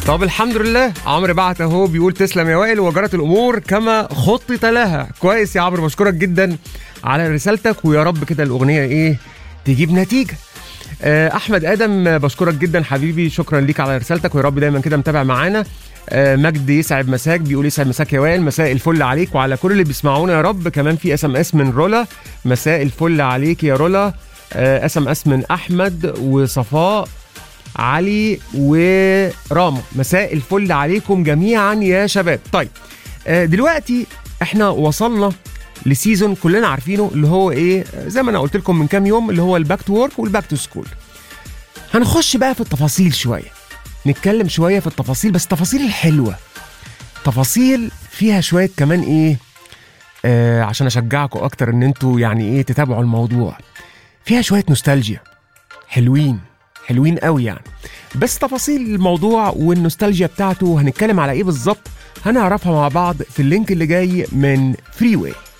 طب الحمد لله عمرو بعت اهو بيقول تسلم يا وائل وجرت الامور كما خطط لها كويس يا عمرو بشكرك جدا على رسالتك ويا رب كده الاغنيه ايه تجيب نتيجه آه، احمد ادم بشكرك جدا حبيبي شكرا ليك على رسالتك ويا رب دايما كده متابع معانا آه، مجد يسعد مساك بيقول يسعد مساك يا وائل مساء الفل عليك وعلى كل اللي بيسمعونا يا رب كمان في اس ام اس من رولا مساء الفل عليك يا رولا اس ام اس من احمد وصفاء علي ورامو مساء الفل عليكم جميعا يا شباب طيب آه، دلوقتي احنا وصلنا لسيزون كلنا عارفينه اللي هو ايه آه، زي ما انا قلت لكم من كام يوم اللي هو الباك تو ورك والباك تو سكول هنخش بقى في التفاصيل شويه نتكلم شويه في التفاصيل بس التفاصيل الحلوه تفاصيل فيها شويه كمان ايه آه عشان اشجعكم اكتر ان انتوا يعني ايه تتابعوا الموضوع فيها شويه نوستالجيا حلوين حلوين قوي يعني بس تفاصيل الموضوع والنوستالجيا بتاعته هنتكلم على ايه بالظبط هنعرفها مع بعض في اللينك اللي جاي من فري واي